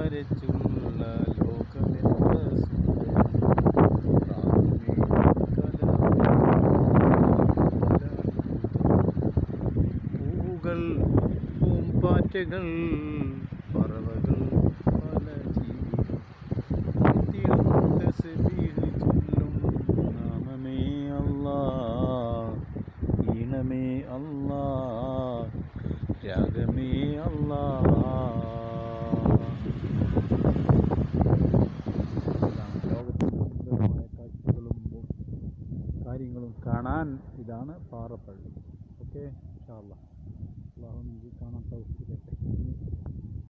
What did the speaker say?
വരച്ചുള്ള ലോകമെത്ര സുന്ദരം പ്രാണമേ പൂവുകൾ പൂമ്പാറ്റകൾ പറവകൾ പല ജീവികൾ നിത്യവും തസ്ബീഹ് ചൊല്ലും നാമമേ അല്ലാ ഈണമേ അല്ലാ രാഗമേ അല്ലാ ഇതാണ് ലോകത്തിൻ്റെ സുന്ദരമായ കാഴ്ചകളും കാര്യങ്ങളും കാണാൻ ഇതാണ് പാറപ്പള്ളി ഓക്കെ ഇൻഷാ അല്ലാ അള്ളാഹു നമുക്ക് കാണാൻ തൗഫീഖ് തരട്ടെ